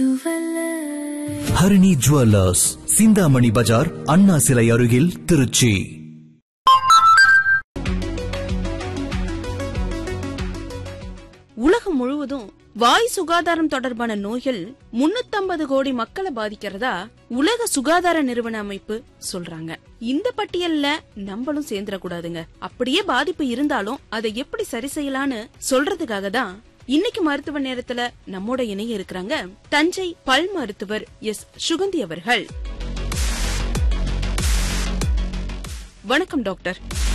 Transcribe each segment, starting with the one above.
Harini jewellers Chintamani Bazaar Anna சிலை அருகில் திருச்சி உலகம் முழுவதும் வாய் சுகாதாரம் தொடர்பான நோய்கள் 350 கோடி மக்களை பாதிக்கிறதா உலக சுகாதார நிறுவன அமைப்பு சொல்றாங்க இந்த பட்டியல்ல நம்மளும் சேர்ந்துடக்கூடாதுங்க அப்படியே பாதிப்பு இருந்தாலும் அதை எப்படி சரி செய்யலான்னு சொல்றதுக்காக தான் இன்னைக்கு மருத்துவ நேரத்துல நம்மோட இணைய இருக்கிறாங்க தஞ்சை பல் மருத்துவர் எஸ் சுகந்தி அவர்கள் வணக்கம் டாக்டர்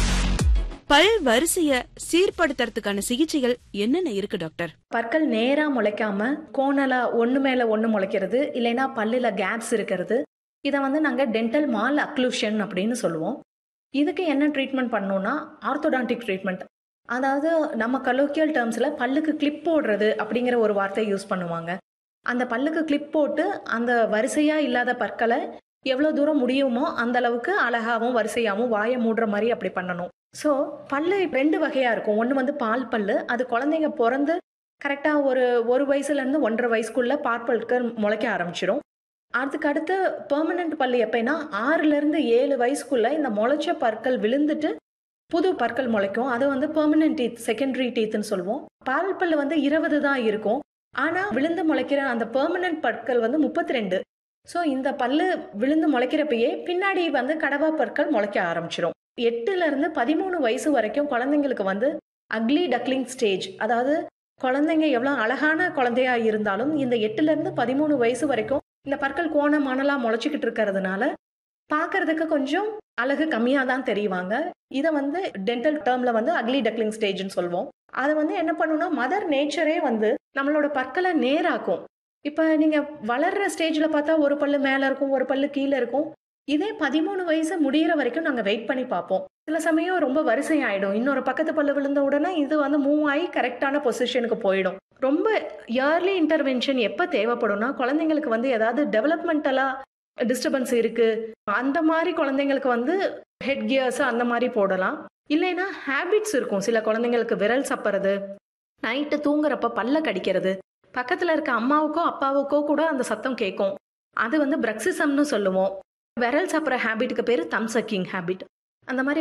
பல் வரிசைய சீர்படுத்துறதுக்கான சிகிச்சைகள் என்னென்ன இருக்கு டாக்டர் பற்கள் நேரா முளைக்காம கோணலா ஒன்று மேல ஒன்று முளைக்கிறது இல்லைன்னா பல்லுல கேப்ஸ் இருக்கிறது இதை வந்து நாங்கள் டென்டல் மால் அக்ளூஷன் அப்படின்னு சொல்லுவோம் இதுக்கு என்ன ட்ரீட்மெண்ட் பண்ணோம்னா ஆர்த்தோடான்டிக் ட்ரீட்மெண்ட் அதாவது நம்ம கலோக்கியல் டேர்ம்ஸில் பல்லுக்கு கிளிப் போடுறது அப்படிங்கிற ஒரு வார்த்தையை யூஸ் பண்ணுவாங்க அந்த பல்லுக்கு கிளிப் போட்டு அந்த வரிசையாக இல்லாத பற்களை எவ்வளோ தூரம் முடியுமோ அந்த அளவுக்கு அழகாகவும் வரிசையாகவும் வாயை மூடுற மாதிரி அப்படி பண்ணணும் ஸோ பல்லு ரெண்டு வகையாக இருக்கும் ஒன்று வந்து பால் பல்லு அது குழந்தைங்க பிறந்து கரெக்டாக ஒரு ஒரு வயசுலேருந்து ஒன்றரை வயசுக்குள்ளே பார்ப்பல்கள் முளைக்க ஆரம்பிச்சிடும் அதுக்கு அடுத்து பெர்மனன்ட் பல்லு எப்படின்னா ஆறுலேருந்து ஏழு வயசுக்குள்ளே இந்த முளைச்ச பற்கள் விழுந்துட்டு புது பற்கள் முளைக்கும் அது வந்து பெர்மனன்ட் டீத் செகண்டரி டீத்னு சொல்லுவோம் பால் பல்லு வந்து இருபது தான் இருக்கும் ஆனால் விழுந்து முளைக்கிற அந்த பெர்மனன்ட் பற்கள் வந்து முப்பத்தி ரெண்டு ஸோ இந்த பல்லு விழுந்து முளைக்கிறப்பயே பின்னாடி வந்து கடவா பற்கள் முளைக்க ஆரம்பிச்சிடும் எட்டுல இருந்து பதிமூணு வயசு வரைக்கும் குழந்தைங்களுக்கு வந்து அக்லி டக்லிங் ஸ்டேஜ் அதாவது குழந்தைங்க எவ்வளோ அழகான குழந்தையா இருந்தாலும் இந்த எட்டுல இருந்து பதிமூணு வயசு வரைக்கும் இந்த பற்கள் கோண மணலா முளைச்சிக்கிட்டு இருக்கிறதுனால பார்க்கறதுக்கு கொஞ்சம் அழகு கம்மியாக தான் தெரிவாங்க இதை வந்து டென்டல் டேர்ம்ல வந்து அக்லி டக்லிங் ஸ்டேஜ்னு சொல்லுவோம் அதை வந்து என்ன பண்ணுன்னா மதர் நேச்சரே வந்து நம்மளோட பற்களை நேராக்கும் இப்போ நீங்கள் வளர்ற ஸ்டேஜில் பார்த்தா ஒரு பல்லு மேலே இருக்கும் ஒரு பல்லு கீழே இருக்கும் இதே பதிமூணு வயசு முடியிற வரைக்கும் நாங்கள் வெயிட் பண்ணி பார்ப்போம் சில சமயம் ரொம்ப வரிசை ஆயிடும் இன்னொரு பக்கத்து பல்லு விழுந்த உடனே இது வந்து மூவ் ஆகி கரெக்டான பொசிஷனுக்கு போயிடும் ரொம்ப இயர்லி இன்டர்வென்ஷன் எப்போ தேவைப்படும்னா குழந்தைங்களுக்கு வந்து ஏதாவது டெவலப்மெண்டலாக டிஸ்டர்பன்ஸ் இருக்கு அந்த மாதிரி குழந்தைங்களுக்கு வந்து ஹெட் கியர்ஸ் அந்த மாதிரி போடலாம் இல்லைன்னா ஹேபிட்ஸ் இருக்கும் சில குழந்தைங்களுக்கு விரல் சப்புறது நைட்டு தூங்குறப்ப பல்ல கடிக்கிறது பக்கத்தில் இருக்க அம்மாவுக்கோ அப்பாவுக்கோ கூட அந்த சத்தம் கேட்கும் அது வந்து பிரக்சிசம்னு சொல்லுவோம் விரல் சாப்பிட்ற ஹேபிட்டுக்கு பேர் தம் சக்கிங் ஹேபிட் அந்த மாதிரி